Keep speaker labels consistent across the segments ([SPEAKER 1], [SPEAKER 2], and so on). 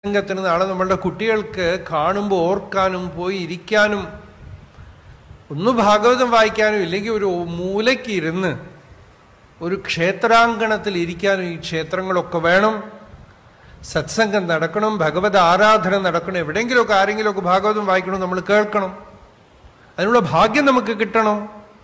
[SPEAKER 1] രംഗത്തിന് നാളെ നമ്മളുടെ കുട്ടികൾക്ക് കാണുമ്പോൾ ഓർക്കാനും പോയി ഇരിക്കാനും ഒന്ന് ഭാഗവതം വായിക്കാനും ഇല്ലെങ്കിൽ ഒരു മൂലയ്ക്ക് ഇരുന്ന് ഒരു ക്ഷേത്രാങ്കണത്തിൽ ഇരിക്കാനും ഈ ക്ഷേത്രങ്ങളൊക്കെ വേണം സത്സംഗം നടക്കണം ഭഗവത് ആരാധന നടക്കണം എവിടെയെങ്കിലുമൊക്കെ ആരെങ്കിലുമൊക്കെ ഭാഗവതം വായിക്കണം നമ്മൾ കേൾക്കണം അതിനുള്ള ഭാഗ്യം നമുക്ക് കിട്ടണം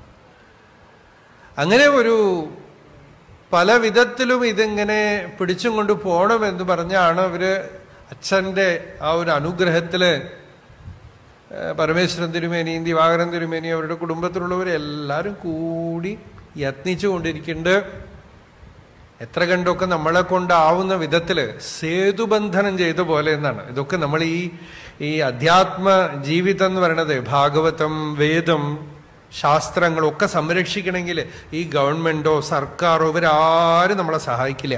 [SPEAKER 1] അങ്ങനെ ഒരു പല വിധത്തിലും ഇതിങ്ങനെ പിടിച്ചും കൊണ്ട് പോകണം എന്ന് പറഞ്ഞാണ് അവര് അച്ഛൻ്റെ ആ ഒരു അനുഗ്രഹത്തില് ഏഹ് പരമേശ്വരൻ തിരുമേനിയും ദിവാകരൻ തിരുമേനിയും അവരുടെ കുടുംബത്തിലുള്ളവരെല്ലാവരും കൂടി യത്നിച്ചു കൊണ്ടിരിക്കുന്നുണ്ട് എത്ര കണ്ടൊക്കെ നമ്മളെ കൊണ്ടാവുന്ന വിധത്തില് സേതുബന്ധനം ചെയ്ത പോലെ എന്നാണ് ഇതൊക്കെ നമ്മൾ ഈ ഈ അധ്യാത്മ ജീവിതം എന്ന് പറയണത് ഭാഗവതം വേദം ശാസ്ത്രങ്ങളൊക്കെ സംരക്ഷിക്കണമെങ്കിൽ ഈ ഗവൺമെന്റോ സർക്കാരോ ഇവരാരും നമ്മളെ സഹായിക്കില്ല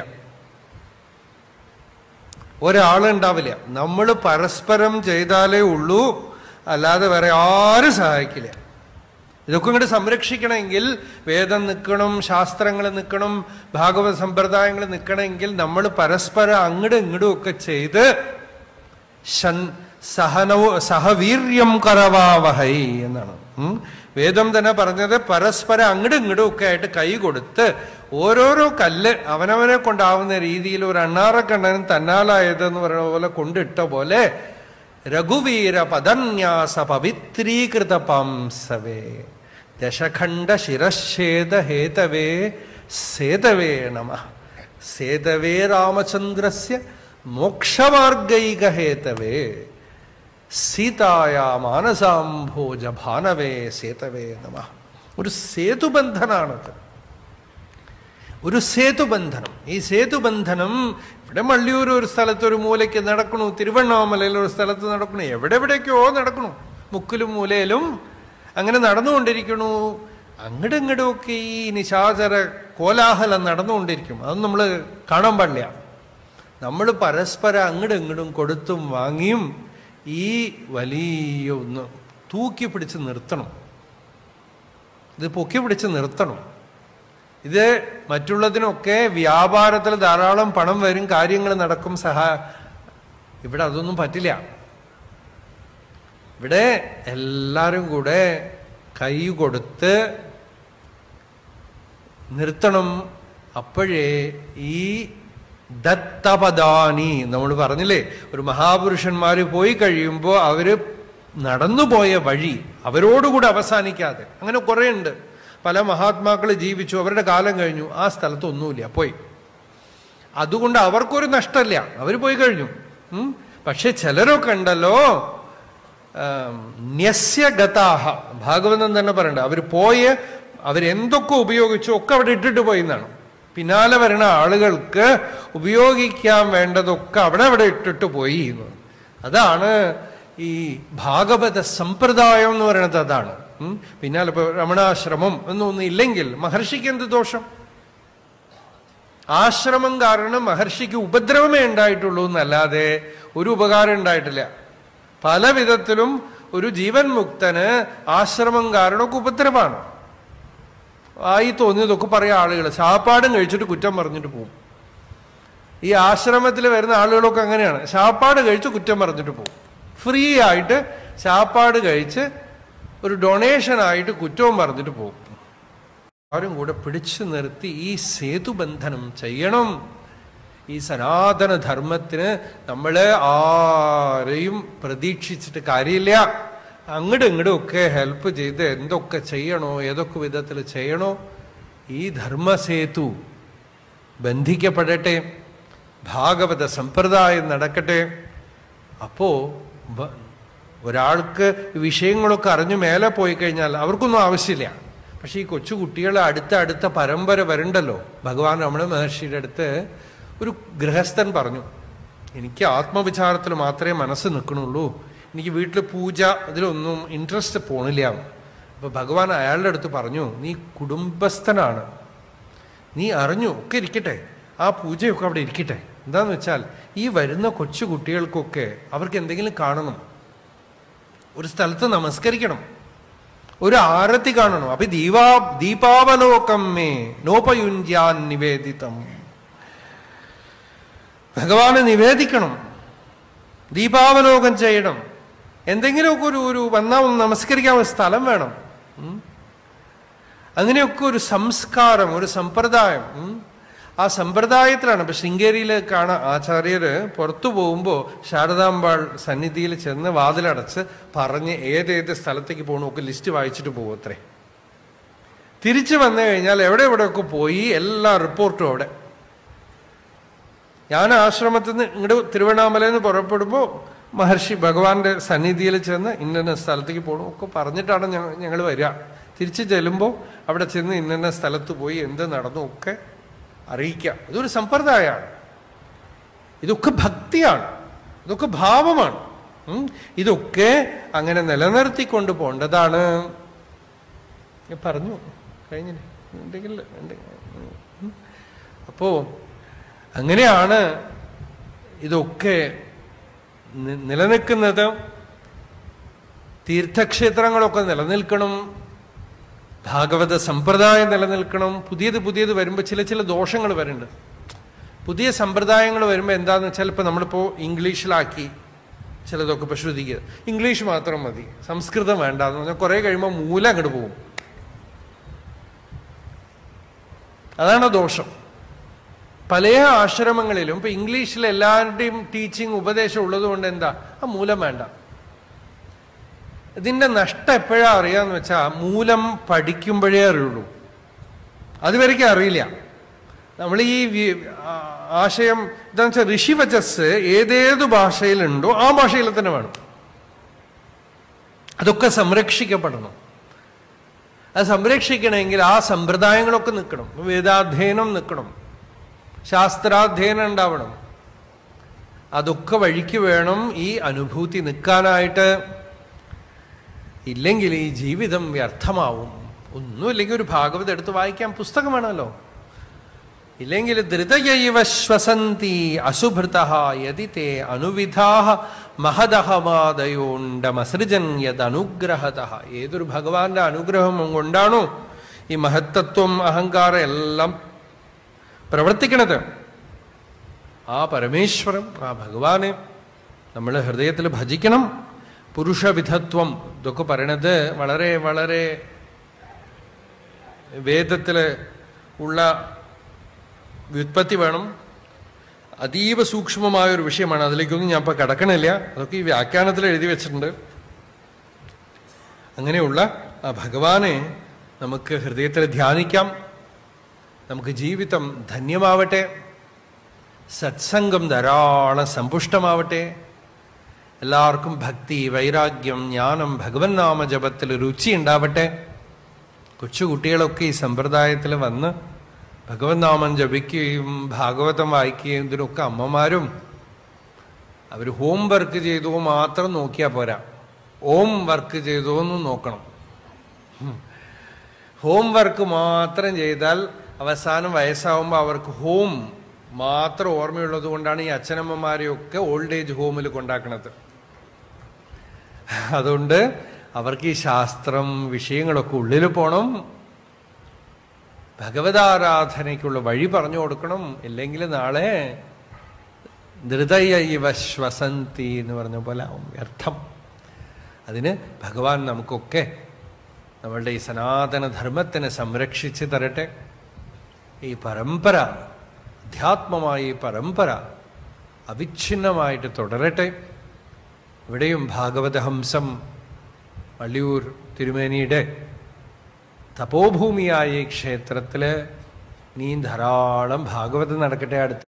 [SPEAKER 1] ഒരാളുണ്ടാവില്ല നമ്മൾ പരസ്പരം ചെയ്താലേ ഉള്ളൂ അല്ലാതെ വേറെ ആരും സഹായിക്കില്ല ഇതൊക്കെ ഇങ്ങോട്ട് സംരക്ഷിക്കണമെങ്കിൽ വേദം നിൽക്കണം ശാസ്ത്രങ്ങൾ നിൽക്കണം ഭാഗവത സമ്പ്രദായങ്ങൾ നിൽക്കണമെങ്കിൽ നമ്മൾ പരസ്പരം അങ്ങടും ഇങ്ങടും ഒക്കെ ചെയ്ത് ഷൻ- സഹനവ സഹവീര്യം കറവാവഹൈ എന്നാണ് ഉം. വേദം തന്നെ പറഞ്ഞത് പരസ്പരം അങ്ങടും ഇങ്ങടും ഒക്കെ ആയിട്ട് കൈ കൊടുത്ത് ഓരോരോ കല്ല് അവനവനെ കൊണ്ടാവുന്ന രീതിയിൽ ഒരു അണ്ണാറക്കണ്ണനും തന്നാലായതെന്ന് പറയുന്ന പോലെ കൊണ്ടിട്ട പോലെ രഘുവീര പദന്യാസ പവിത്രീകൃത പാംസവേ ദശഖണ്ഡ ശിരശ്ഛേദ ഹേതവേ സേതവേ നമ സേതവേ രാമചന്ദ്രസ്യ മോക്ഷമാർഗൈക ഹേതവേ സീതായ മാനസാംഭോജ ഭാനവേ സേതവേ നമ ഒരു സേതുബന്ധനാണത് ഒരു സേതുബന്ധനം ഈ സേതുബന്ധനം ഇവിടെ മള്ളിയൂർ ഒരു സ്ഥലത്ത് ഒരു മൂലയ്ക്ക് നടക്കണു തിരുവണ്ണാമലയിൽ ഒരു സ്ഥലത്ത് നടക്കണു എവിടെ എവിടേക്കോ നടക്കണു മുക്കിലും മൂലയിലും അങ്ങനെ നടന്നുകൊണ്ടിരിക്കണു അങ്ങടും ഇങ്ങടും ഒക്കെ ഈ നിശാചര കോലാഹലം നടന്നുകൊണ്ടിരിക്കും അതൊന്നും നമ്മൾ കാണാൻ പാടില്ല നമ്മൾ പരസ്പരം അങ്ങടും ഇങ്ങടും കൊടുത്തും വാങ്ങിയും ഈ വലിയ ഒന്ന് തൂക്കി പിടിച്ച് നിർത്തണം ഇത് പൊക്കി പിടിച്ച് നിർത്തണം ഇത് മറ്റുള്ളതിനൊക്കെ വ്യാപാരത്തിൽ ധാരാളം പണം വരും കാര്യങ്ങൾ നടക്കും സഹ ഇവിടെ അതൊന്നും പറ്റില്ല ഇവിടെ എല്ലാരും കൂടെ കൈ കൊടുത്ത് നിർത്തണം അപ്പോഴേ ഈ ദത്തപദാനി നമ്മൾ പറഞ്ഞില്ലേ ഒരു മഹാപുരുഷന്മാര് പോയി കഴിയുമ്പോൾ അവര് നടന്നുപോയ വഴി അവരോടുകൂടെ അവസാനിക്കാതെ അങ്ങനെ കുറെ ഉണ്ട് പല മഹാത്മാക്കൾ ജീവിച്ചു അവരുടെ കാലം കഴിഞ്ഞു ആ സ്ഥലത്ത് ഒന്നുമില്ല പോയി അതുകൊണ്ട് അവർക്കൊരു നഷ്ടമില്ല അവർ പോയി കഴിഞ്ഞു ഉം. പക്ഷെ ചിലരൊക്കെ ഉണ്ടല്ലോ ആം, ന്യസ്യഗതാഹ ഭാഗവതം തന്നെ പറയണ്ട അവർ പോയ അവരെന്തൊക്കെ ഉപയോഗിച്ചു ഒക്കെ അവിടെ ഇട്ടിട്ട് പോയി എന്നാണ് പിന്നാലെ വരുന്ന ആളുകൾക്ക് ഉപയോഗിക്കാൻ വേണ്ടതൊക്കെ അവിടെ അവിടെ ഇട്ടിട്ട് പോയി എന്ന് അതാണ് ഈ ഭാഗവത സമ്പ്രദായം എന്ന് പറയുന്നത് അതാണ് ഉം. പിന്നാലെ ഇപ്പൊ രമണാശ്രമം എന്നൊന്നും ഇല്ലെങ്കിൽ മഹർഷിക്ക് എന്ത് ദോഷം ആശ്രമം കാരണം മഹർഷിക്ക് ഉപദ്രവമേ ഉണ്ടായിട്ടുള്ളൂ എന്നല്ലാതെ ഒരു ഉപകാരം ഉണ്ടായിട്ടില്ല പല വിധത്തിലും ഒരു ജീവൻ മുക്തന് ആശ്രമം കാരണമൊക്കെ ഉപദ്രവമാണ് ആയി തോന്നിയതൊക്കെ പറയാം ആളുകൾ ശാപ്പാടും കഴിച്ചിട്ട് കുറ്റം പറഞ്ഞിട്ട് പോകും ഈ ആശ്രമത്തിൽ വരുന്ന ആളുകളൊക്കെ അങ്ങനെയാണ് ശാപ്പാട് കഴിച്ച് കുറ്റം പറഞ്ഞിട്ട് പോകും ഫ്രീ ആയിട്ട് ശാപ്പാട് കഴിച്ച് ഒരു ഡൊണേഷൻ ആയിട്ട് കുറ്റവും പറഞ്ഞിട്ട് പോകും ആരും കൂടെ പിടിച്ചു നിർത്തി ഈ സേതുബന്ധനം ചെയ്യണം ഈ സനാതന ധർമ്മത്തിന് നമ്മൾ ആരെയും പ്രതീക്ഷിച്ചിട്ട് കാര്യമില്ല അങ്ങടും ഇങ്ങടും ഒക്കെ ഹെൽപ്പ് ചെയ്ത് എന്തൊക്കെ ചെയ്യണോ ഏതൊക്കെ വിധത്തിൽ ചെയ്യണോ ഈ ധർമ്മസേതു ബന്ധിക്കപ്പെടട്ടെ ഭാഗവത സമ്പ്രദായം നടക്കട്ടെ അപ്പോ ബ- ഒരാൾക്ക് ഈ വിഷയങ്ങളൊക്കെ അറിഞ്ഞു മേലെ പോയി കഴിഞ്ഞാൽ അവർക്കൊന്നും ആവശ്യമില്ല പക്ഷെ ഈ കൊച്ചു കുട്ടികളെ അടുത്ത അടുത്ത പരമ്പര വരണ്ടല്ലോ ഭഗവാൻ രമണ മഹർഷിയുടെ അടുത്ത് ഒരു ഗൃഹസ്ഥൻ പറഞ്ഞു എനിക്ക് ആത്മവിചാരത്തിൽ മാത്രമേ മനസ്സ് നിൽക്കണുള്ളൂ എനിക്ക് വീട്ടിൽ പൂജ ഇതിലൊന്നും ഇൻട്രസ്റ്റ് പോണില്ല അപ്പൊ ഭഗവാൻ അയാളുടെ അടുത്ത് പറഞ്ഞു നീ കുടുംബസ്ഥനാണ് നീ അറിഞ്ഞു ഒക്കെ ഇരിക്കട്ടെ ആ പൂജയൊക്കെ അവിടെ ഇരിക്കട്ടെ എന്താന്ന് വെച്ചാൽ ഈ വരുന്ന കൊച്ചു കുട്ടികൾക്കൊക്കെ അവർക്ക് എന്തെങ്കിലും കാണണം ഒരു സ്ഥലത്ത് നമസ്കരിക്കണം ഒരു ആരത്തി കാണണം അപ്പൊ ദീപാ ദീപാവലോകം മേ നോപയുഞ്ജാൻ നിവേദിതം ഭഗവാന് നിവേദിക്കണം ദീപാവലോകം ചെയ്യണം എന്തെങ്കിലുമൊക്കെ ഒരു ഒരു വന്നാൽ ഒന്ന് നമസ്കരിക്കാൻ ഒരു സ്ഥലം വേണം ഉം. അങ്ങനെയൊക്കെ ഒരു സംസ്കാരം ഒരു സമ്പ്രദായം ഉം. ആ സമ്പ്രദായത്തിലാണ് ഇപ്പൊ ശൃംഗേരിയിൽ കാണാൻ ആചാര്യര് പുറത്തു പോകുമ്പോൾ ശാരദാമ്പാൾ സന്നിധിയിൽ ചെന്ന് വാതിലടച്ച് പറഞ്ഞ് ഏതേത് സ്ഥലത്തേക്ക് പോകണമൊക്കെ ലിസ്റ്റ് വായിച്ചിട്ട് പോകും അത്രേ തിരിച്ചു വന്നു കഴിഞ്ഞാൽ എവിടെ എവിടെയൊക്കെ പോയി എല്ലാ റിപ്പോർട്ടും അവിടെ ഞാൻ ആശ്രമത്തിൽ നിന്ന് ഇങ്ങോട്ട് തിരുവണ്ണാമലയിൽ നിന്ന് പുറപ്പെടുമ്പോൾ മഹർഷി ഭഗവാന്റെ സന്നിധിയിൽ ചെന്ന് ഇന്ന സ്ഥലത്തേക്ക് പോകണം ഒക്കെ പറഞ്ഞിട്ടാണ് ഞങ്ങൾ വരിക തിരിച്ചു ചെല്ലുമ്പോൾ അവിടെ ചെന്ന് ഇന്ന സ്ഥലത്ത് പോയി എന്ത് നടന്നു ഒക്കെ അറിയിക്കാം ഇതൊരു സമ്പ്രദായമാണ് ഇതൊക്കെ ഭക്തിയാണ് ഇതൊക്കെ ഭാവമാണ് ഉം. ഇതൊക്കെ അങ്ങനെ നിലനിർത്തിക്കൊണ്ട് പോണ്ടതാണ് ഞാൻ പറഞ്ഞു കഴിഞ്ഞില്ലേ എന്തെങ്കിലും എന്തെങ്കിലും ഉം. അപ്പോ അങ്ങനെയാണ് ഇതൊക്കെ നി- നിലനിൽക്കുന്നത് തീർത്ഥക്ഷേത്രങ്ങളൊക്കെ നിലനിൽക്കണം ഭാഗവത സമ്പ്രദായം നിലനിൽക്കണം പുതിയത് പുതിയത് വരുമ്പോൾ ചില ചില ദോഷങ്ങൾ വരുന്നുണ്ട് പുതിയ സമ്പ്രദായങ്ങൾ വരുമ്പോൾ എന്താന്ന് വെച്ചാൽ ഇപ്പൊ നമ്മളിപ്പോ ഇംഗ്ലീഷിലാക്കി ചിലതൊക്കെ ഇപ്പൊ ശ്രദ്ധിക്കുക ഇംഗ്ലീഷ് മാത്രം മതി സംസ്കൃതം വേണ്ട എന്ന് പറഞ്ഞാൽ കുറെ കഴിയുമ്പോൾ മൂലം അങ്ങോട്ട് പോകും അതാണ് ദോഷം പല ആശ്രമങ്ങളിലും ഇപ്പൊ ഇംഗ്ലീഷിൽ എല്ലാവരുടെയും ടീച്ചിങ് ഉപദേശം ഉള്ളതുകൊണ്ട് എന്താ ആ മൂലം വേണ്ട ഇതിന്റെ നഷ്ടം എപ്പോഴാ അറിയാന്ന് വെച്ചാ മൂലം പഠിക്കുമ്പോഴേ അറിയുള്ളൂ അതുവരയ്ക്കും അറിയില്ല നമ്മൾ ഈ വി- ആ- ആശയം എന്താന്ന് വെച്ചാൽ ഋഷിവചസ് ഏതേത് ഭാഷയിലുണ്ടോ ആ ഭാഷയിൽ തന്നെ വേണം അതൊക്കെ സംരക്ഷിക്കപ്പെടണം അത് സംരക്ഷിക്കണമെങ്കിൽ ആ സമ്പ്രദായങ്ങളൊക്കെ നിൽക്കണം വേദാധ്യയനം നിൽക്കണം ശാസ്ത്രാധ്യയനം ഉണ്ടാവണം അതൊക്കെ വഴിക്ക് വേണം ഈ അനുഭൂതി നിൽക്കാനായിട്ട് ഇല്ലെങ്കിൽ ഈ ജീവിതം വ്യർത്ഥമാവും ഒന്നുമില്ലെങ്കിൽ ഒരു ഭാഗവത് എടുത്ത് വായിക്കാൻ പുസ്തകം വേണമല്ലോ ഇല്ലെങ്കിൽ ധൃതയൈവ ശ്വസന്തി അശുഭൃത യതി തേ അനുവിധാ മഹദഹമാദയോണ്ടമസൃജൻ യദനുഗ്രഹത ഏതൊരു ഭഗവാന്റെ അനുഗ്രഹം കൊണ്ടാണോ ഈ മഹത്തത്വം അഹങ്കാരം എല്ലാം പ്രവർത്തിക്കണത് ആ പരമേശ്വരം ആ ഭഗവാനെ നമ്മൾ ഹൃദയത്തിൽ ഭജിക്കണം പുരുഷവിധത്വം ഇതൊക്കെ പറയണത് വളരെ വളരെ വേദത്തില് ഉള്ള വ്യുത്പത്തി വേണം അതീവ സൂക്ഷ്മമായ ഒരു വിഷയമാണ് അതിലേക്കൊന്നും ഞാൻ ഇപ്പൊ കടക്കണില്ല അതൊക്കെ ഈ വ്യാഖ്യാനത്തിൽ എഴുതി വെച്ചിട്ടുണ്ട് അങ്ങനെയുള്ള ആ ഭഗവാനെ നമുക്ക് ഹൃദയത്തിൽ ധ്യാനിക്കാം നമുക്ക് ജീവിതം ധന്യമാവട്ടെ സത്സംഗം ധാരാളം സമ്പുഷ്ടമാവട്ടെ എല്ലാവർക്കും ഭക്തി വൈരാഗ്യം ജ്ഞാനം ഭഗവൻ നാമ ജപത്തിൽ രുചി ഉണ്ടാവട്ടെ കൊച്ചുകുട്ടികളൊക്കെ ഈ സമ്പ്രദായത്തിൽ വന്ന് ഭഗവത് നാമം ജപിക്കുകയും ഭാഗവതം വായിക്കുകയും ഇതിനൊക്കെ അമ്മമാരും അവർ ഹോം വർക്ക് ചെയ്തോ മാത്രം നോക്കിയാൽ പോരാ ഓം വർക്ക് ചെയ്തോ എന്നും നോക്കണം ഹോം വർക്ക് മാത്രം ചെയ്താൽ അവസാനം വയസ്സാവുമ്പോൾ അവർക്ക് ഹോം മാത്രം ഓർമ്മയുള്ളത് കൊണ്ടാണ് ഈ അച്ഛനമ്മമാരെയൊക്കെ ഓൾഡ് ഏജ് ഹോമിൽ കൊണ്ടാക്കണത് അതുകൊണ്ട് അവർക്ക് ഈ ശാസ്ത്രം വിഷയങ്ങളൊക്കെ ഉള്ളിൽ പോണം ഭഗവതാരാധനയ്ക്കുള്ള വഴി പറഞ്ഞു കൊടുക്കണം ഇല്ലെങ്കിൽ നാളെ ധൃതയൈവ ശ്വസന്തി എന്ന് പറഞ്ഞ പോലെ ആവും വ്യർത്ഥം അതിന് ഭഗവാൻ നമുക്കൊക്കെ നമ്മളുടെ ഈ സനാതന ധർമ്മത്തിനെ സംരക്ഷിച്ച് തരട്ടെ ഈ പരമ്പര അധ്യാത്മമായ ഈ പരമ്പര അവിഛിന്നമായിട്ട് തുടരട്ടെ ഇവിടെയും ഭാഗവതഹംസം വള്ളിയൂർ തിരുമേനിയുടെ തപോഭൂമിയായ ഈ ക്ഷേത്രത്തില് ഇനിയും ധാരാളം ഭാഗവതം നടക്കട്ടെ അടുത്ത്